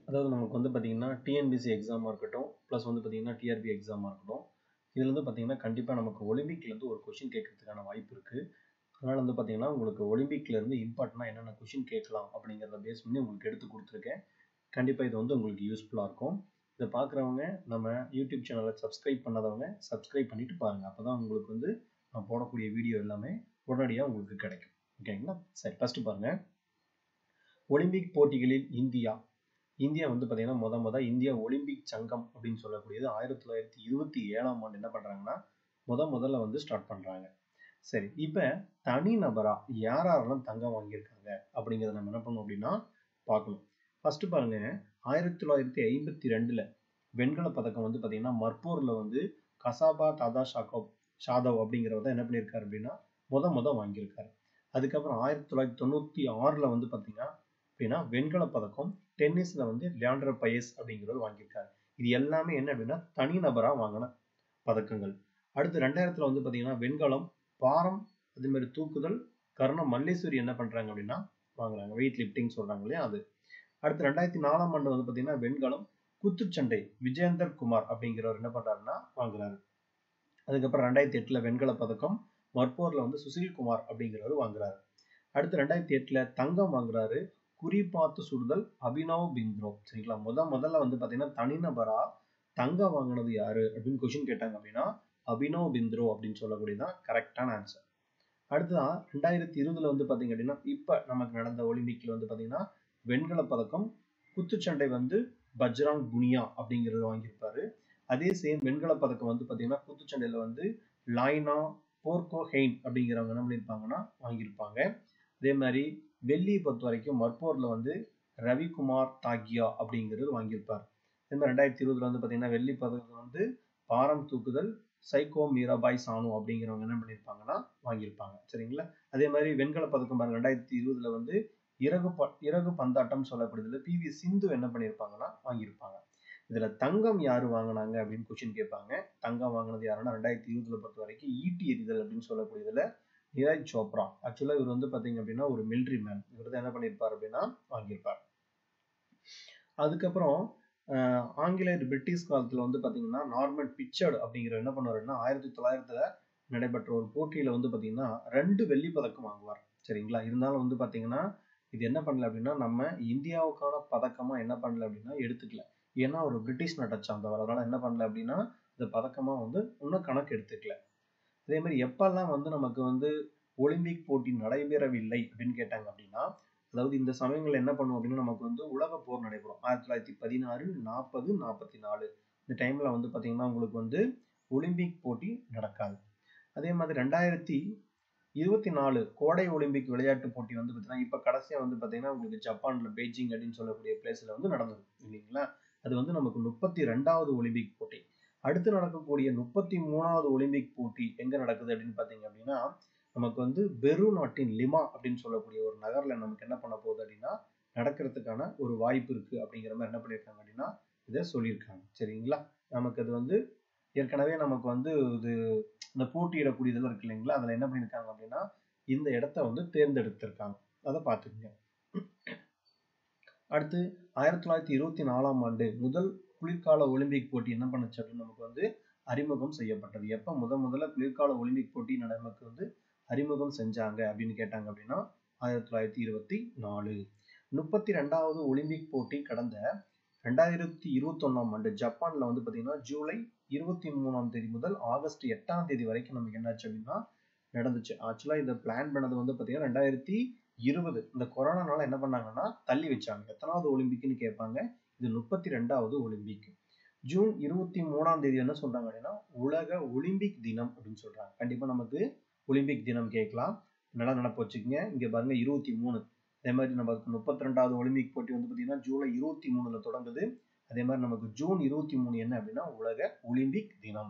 அதாவது நமக்கு வந்து பார்த்தீங்கன்னா டிஎன்பிசி எக்ஸாமாக இருக்கட்டும் ப்ளஸ் வந்து பார்த்தீங்கன்னா டிஆர்பி எக்ஸாமாக இருக்கட்டும் இதுல இருந்து பார்த்தீங்கன்னா கண்டிப்பாக நமக்கு ஒலிம்பிக்லேருந்து ஒரு கொஷின் கேட்கறதுக்கான வாய்ப்பு இருக்குது அதனால் வந்து பார்த்தீங்கன்னா உங்களுக்கு ஒலிம்பிக்லேருந்து இம்பார்ட்டண்டாக என்னென்ன கொஷின் கேட்கலாம் அப்படிங்கிறத பேஸ் பண்ணி உங்களுக்கு எடுத்து கொடுத்துருக்கேன் கண்டிப்பாக இது வந்து உங்களுக்கு யூஸ்ஃபுல்லாக இருக்கும் இதை பார்க்குறவங்க நம்ம யூடியூப் சேனலை சப்ஸ்கிரைப் பண்ணாதவங்க சப்ஸ்கிரைப் பண்ணிட்டு பாருங்கள் அப்போ தான் உங்களுக்கு வந்து நான் போடக்கூடிய வீடியோ எல்லாமே உடனடியாக உங்களுக்கு கிடைக்கும் ஓகேங்களா சரி ஃபஸ்ட்டு பாருங்கள் ஒலிம்பிக் போட்டிகளில் இந்தியா இந்தியா வந்து பார்த்தீங்கன்னா முத முத இந்தியா ஒலிம்பிக் சங்கம் அப்படின்னு சொல்லக்கூடியது ஆயிரத்தி தொள்ளாயிரத்தி இருபத்தி ஏழாம் ஆண்டு என்ன பண்ணுறாங்கன்னா முத முதல்ல வந்து ஸ்டார்ட் பண்ணுறாங்க சரி இப்போ தனிநபரா யார் யாரெல்லாம் தங்கம் வாங்கியிருக்காங்க அப்படிங்கிறத நம்ம என்ன பண்ணோம் அப்படின்னா பார்க்கணும் ஃபர்ஸ்ட் பாருங்க ஆயிரத்தி தொள்ளாயிரத்தி ஐம்பத்தி ரெண்டுல வெண்கல பதக்கம் வந்து பார்த்தீங்கன்னா மர்பூர்ல வந்து கசாபா தாதா ஷாகோப் ஷாதவ் அப்படிங்கிறவர் என்ன பண்ணியிருக்காரு அப்படின்னா முத முத வாங்கியிருக்காரு அதுக்கப்புறம் ஆயிரத்தி தொள்ளாயிரத்தி தொண்ணூத்தி ஆறுல வந்து பார்த்தீங்கன்னா அப்படின்னா வெண்கல பதக்கம் டென்னிஸ்ல வந்து லியாண்டர் பயஸ் அப்படிங்கிறவர் வாங்கியிருக்காரு இது எல்லாமே என்ன அப்படின்னா தனிநபரா வாங்கின பதக்கங்கள் அடுத்து ரெண்டாயிரத்துல வந்து பார்த்தீங்கன்னா வெண்கலம் பாரம் அதே மாதிரி தூக்குதல் கர்ணம் மல்லேஸ்வரி என்ன பண்றாங்க அப்படின்னா வாங்குறாங்க வெயிட் லிஃப்டிங் சொல்றாங்க இல்லையா அது அடுத்து ரெண்டாயிரத்தி நாலாம் ஆண்டு வந்து பார்த்தீங்கன்னா வெண்கலம் குத்துச்சண்டை விஜேந்தர் குமார் அப்படிங்கிறவர் என்ன பண்றாருன்னா வாங்குறாரு அதுக்கப்புறம் ரெண்டாயிரத்தி எட்டுல வெண்கல பதக்கம் மற்போர்ல வந்து சுசில் குமார் அப்படிங்கிறவர் வாங்குறாரு அடுத்து ரெண்டாயிரத்தி எட்டுல தங்கம் வாங்குறாரு குறிப்பாத்து சுடுதல் அபினவ் பிந்த்ரோ சரிங்களா முத முதல்ல வந்து பாத்தீங்கன்னா தனிநபரா தங்கம் வாங்கினது யாரு அப்படின்னு கொஸ்டின் கேட்டாங்க அப்படின்னா அபினவ் பிந்த்ரோ அப்படின்னு சொல்லக்கூடியதான் கரெக்டான ஆன்சர் அடுத்ததான் ரெண்டாயிரத்தி இருபதுல வந்து பாத்தீங்க அப்படின்னா இப்ப நமக்கு நடந்த ஒலிம்பிக்ல வந்து பாத்தீங்கன்னா வெண்கல பதக்கம் குத்துச்சண்டை வந்து பஜ்ராங் புனியா அப்படிங்கிறது வாங்கியிருப்பாரு அதே சேம் வெண்கல பதக்கம் வந்து பாத்தீங்கன்னா குத்துச்சண்டையில வந்து லாய்னா போர்கோ ஹெயின் அப்படிங்கிறவங்க என்ன பண்ணியிருப்பாங்கன்னா வாங்கியிருப்பாங்க அதே மாதிரி வெள்ளியை பொறுத்த வரைக்கும் மற்போர்ல வந்து ரவிக்குமார் தாகியா அப்படிங்கிறது வாங்கியிருப்பார் அதே மாதிரி ரெண்டாயிரத்தி இருபதுல வந்து பாத்தீங்கன்னா வெள்ளி பதக்கம் வந்து பாரம் தூக்குதல் சைகோ மீராபாய் சானு அப்படிங்கிறவங்க என்ன பண்ணியிருப்பாங்கன்னா வாங்கியிருப்பாங்க சரிங்களா அதே மாதிரி வெண்கல பதக்கம் பாருங்க ரெண்டாயிரத்தி இருபதுல வந்து இறகு ப இறகு பந்தாட்டம் சொல்லப்படுதுல பி வி சிந்து என்ன பண்ணியிருப்பாங்கன்னா வாங்கியிருப்பாங்க இதுல தங்கம் யாரு வாங்கினாங்க அப்படின்னு கொஸ்டின் கேட்பாங்க தங்கம் வாங்கினது யாருன்னா ரெண்டாயிரத்தி இருபதுல பொறுத்த வரைக்கும் ஈட்டி எறிதல் அப்படின்னு சொல்லக்கூடியதுல நீரஜ் சோப்ரா ஆக்சுவலா இவர் வந்து பாத்தீங்க அப்படின்னா ஒரு மிலிட்ரி மேன் இவர் தான் என்ன பண்ணியிருப்பார் அப்படின்னா வாங்கியிருப்பார் அதுக்கப்புறம் ஆங்கிலேயர் பிரிட்டிஷ் காலத்துல வந்து பாத்தீங்கன்னா நார்மன் பிச்சர்டு அப்படிங்கிற என்ன பண்ணுவாருன்னா ஆயிரத்தி தொள்ளாயிரத்துல நடைபெற்ற ஒரு போட்டியில வந்து பாத்தீங்கன்னா ரெண்டு வெள்ளி பதக்கம் வாங்குவார் சரிங்களா இருந்தாலும் வந்து பாத்தீங்கன்னா இது என்ன பண்ணல அப்படின்னா நம்ம இந்தியாவுக்கான பதக்கமா என்ன பண்ணல அப்படின்னா எடுத்துக்கல ஏன்னா ஒரு பிரிட்டிஷ் நாட்டை சார்ந்தவர் அதனால என்ன பண்ணல அப்படின்னா இந்த பதக்கமா வந்து இன்னும் கணக்கு எடுத்துக்கல அதே மாதிரி எப்பெல்லாம் வந்து நமக்கு வந்து ஒலிம்பிக் போட்டி நடைபெறவில்லை அப்படின்னு கேட்டாங்க அப்படின்னா அதாவது இந்த சமயங்கள்ல என்ன பண்ணுவோம் அப்படின்னா நமக்கு வந்து உலக போர் நடைபெறும் ஆயிரத்தி தொள்ளாயிரத்தி பதினாறு நாற்பது நாற்பத்தி நாலு இந்த டைம்ல வந்து பாத்தீங்கன்னா உங்களுக்கு வந்து ஒலிம்பிக் போட்டி நடக்காது அதே மாதிரி ரெண்டாயிரத்தி இருபத்தி நாலு கோடை ஒலிம்பிக் விளையாட்டு போட்டி வந்து பார்த்தீங்கன்னா இப்போ கடைசியாக வந்து பார்த்தீங்கன்னா உங்களுக்கு ஜப்பான்ல பெய்ஜிங் அப்படின்னு சொல்லக்கூடிய பிளேஸ்ல வந்து நடந்தது இல்லைங்களா அது வந்து நமக்கு முப்பத்தி ரெண்டாவது ஒலிம்பிக் போட்டி அடுத்து நடக்கக்கூடிய முப்பத்தி மூணாவது ஒலிம்பிக் போட்டி எங்க நடக்குது அப்படின்னு பார்த்தீங்க அப்படின்னா நமக்கு வந்து பெரு நாட்டின் லிமா அப்படின்னு சொல்லக்கூடிய ஒரு நகர்ல நமக்கு என்ன பண்ண போகுது அப்படின்னா நடக்கிறதுக்கான ஒரு வாய்ப்பு இருக்கு அப்படிங்கிற மாதிரி என்ன பண்ணியிருக்காங்க அப்படின்னா இதை சொல்லியிருக்காங்க சரிங்களா நமக்கு அது வந்து ஏற்கனவே நமக்கு வந்து இது இந்த போட்டியிடக்கூடியதெல்லாம் இருக்கு இல்லைங்களா அதுல என்ன பண்ணியிருக்காங்க அப்படின்னா இந்த இடத்த வந்து தேர்ந்தெடுத்திருக்காங்க அதை பார்த்துக்கங்க அடுத்து ஆயிரத்தி தொள்ளாயிரத்தி இருபத்தி நாலாம் ஆண்டு முதல் குளிர்கால ஒலிம்பிக் போட்டி என்ன பண்ணுச்சு அப்படின்னு நமக்கு வந்து அறிமுகம் செய்யப்பட்டது எப்ப முத முதல்ல குளிர்கால ஒலிம்பிக் போட்டி நமக்கு வந்து அறிமுகம் செஞ்சாங்க அப்படின்னு கேட்டாங்க அப்படின்னா ஆயிரத்தி தொள்ளாயிரத்தி இருபத்தி நாலு முப்பத்தி ரெண்டாவது ஒலிம்பிக் போட்டி கடந்த ரெண்டாயிரத்தி இருபத்தி ஒன்னாம் ஆண்டு ஜப்பான்ல வந்து பாத்தீங்கன்னா ஜூலை இருபத்தி மூணாம் தேதி முதல் ஆகஸ்ட் எட்டாம் தேதி வரைக்கும் நமக்கு என்னாச்சு அப்படின்னா நடந்துச்சு ஆக்சுவலா இதை பிளான் பண்ணது வந்து பாத்தீங்கன்னா ரெண்டாயிரத்தி இருபது இந்த கொரோனானால என்ன பண்ணாங்கன்னா தள்ளி வச்சாங்க எத்தனாவது ஒலிம்பிக்னு கேட்பாங்க இது முப்பத்தி ரெண்டாவது ஒலிம்பிக் ஜூன் இருபத்தி மூணாம் தேதி என்ன சொல்றாங்க அப்படின்னா உலக ஒலிம்பிக் தினம் அப்படின்னு சொல்றாங்க கண்டிப்பா நமக்கு ஒலிம்பிக் தினம் கேட்கலாம் நல்லா நினப்பு வச்சுக்கோங்க இங்க பாருங்க இருபத்தி மூணு அதே மாதிரி நமக்கு முப்பத்தி ரெண்டாவது ஒலிம்பிக் போட்டி வந்து பாத்தீங்கன்னா ஜூலை இருபத்தி மூணுல தொடங்குது அதே மாதிரி நமக்கு ஜூன் இருபத்தி மூணு என்ன அப்படின்னா உலக ஒலிம்பிக் தினம்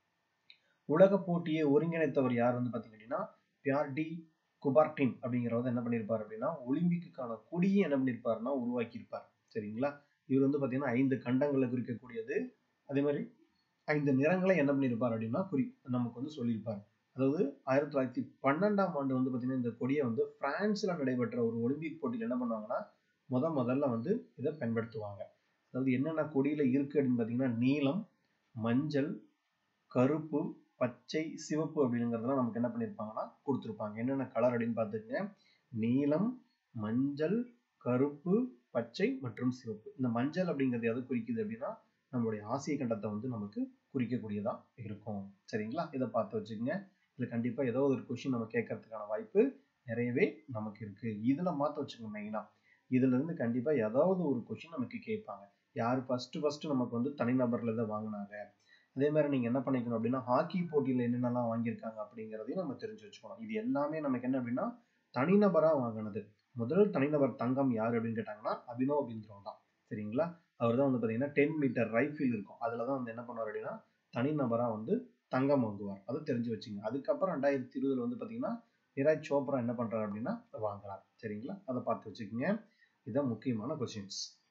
உலக போட்டியை ஒருங்கிணைத்தவர் யார் வந்து பாத்தீங்க அப்படின்னா பியார்டி குபார்டின் அப்படிங்கிறவர் என்ன பண்ணியிருப்பார் அப்படின்னா ஒலிம்பிக்குக்கான கொடியை என்ன பண்ணியிருப்பாருன்னா உருவாக்கியிருப்பார் சரிங்களா இவர் வந்து பாத்தீங்கன்னா ஐந்து கண்டங்களை குறிக்கக்கூடியது அதே மாதிரி ஐந்து நிறங்களை என்ன பண்ணியிருப்பார் அப்படின்னா குறி நமக்கு வந்து சொல்லியிருப்பார் அதாவது ஆயிரத்தி தொள்ளாயிரத்தி பன்னெண்டாம் ஆண்டு வந்து பாத்தீங்கன்னா இந்த கொடியை வந்து பிரான்ஸ்ல நடைபெற்ற ஒரு ஒலிம்பிக் போட்டியில் என்ன பண்ணுவாங்கன்னா முத முதல்ல வந்து இதை பயன்படுத்துவாங்க அதாவது என்னென்ன கொடியில இருக்கு அப்படின்னு பார்த்தீங்கன்னா நீலம் மஞ்சள் கருப்பு பச்சை சிவப்பு அப்படிங்கிறதெல்லாம் நமக்கு என்ன பண்ணியிருப்பாங்கன்னா கொடுத்துருப்பாங்க என்னென்ன கலர் அப்படின்னு பார்த்துக்கங்க நீலம் மஞ்சள் கருப்பு பச்சை மற்றும் சிவப்பு இந்த மஞ்சள் அப்படிங்கிறது எது குறிக்குது அப்படின்னா நம்மளுடைய ஆசிய கண்டத்தை வந்து நமக்கு குறிக்கக்கூடியதா இருக்கும் சரிங்களா இதை பார்த்து வச்சுக்கோங்க இதுல கண்டிப்பா ஏதோ ஒரு கொஷின் நம்ம கேட்கறதுக்கான வாய்ப்பு நிறையவே நமக்கு இருக்கு இதுல மாத்த வச்சுக்கோங்க மெயினா இதுல இருந்து கண்டிப்பா ஏதாவது ஒரு கொஷின் நமக்கு கேட்பாங்க யார் ஃபர்ஸ்ட் ஃபர்ஸ்ட் நமக்கு வந்து தனிநபர்ல இதை வாங்கினாங்க அதே மாதிரி நீங்க என்ன பண்ணிக்கணும் அப்படின்னா ஹாக்கி போட்டியில என்னென்னலாம் வாங்கியிருக்காங்க அப்படிங்கிறதையும் நம்ம தெரிஞ்சு வச்சுக்கணும் இது எல்லாமே நமக்கு என்ன அப்படின்னா தனிநபரா வாங்கினது முதல் தனிநபர் தங்கம் யார் அப்படின்னு கேட்டாங்கன்னா அபினவ் பிந்த்ரோ தான் சரிங்களா அவர் தான் வந்து பார்த்தீங்கன்னா டென் மீட்டர் ரைஃபிள் இருக்கும் அதில் தான் வந்து என்ன பண்ணுவார் அப்படின்னா தனிநபராக வந்து தங்கம் வாங்குவார் அதை தெரிஞ்சு வச்சுங்க அதுக்கப்புறம் ரெண்டாயிரத்தி இருபதுல வந்து பார்த்தீங்கன்னா நிராஜ் சோப்ரா என்ன பண்ணுறாரு அப்படின்னா வாங்குறார் சரிங்களா அதை பார்த்து வச்சுக்கோங்க இதுதான் முக்கியமான கொஸ்டின்ஸ்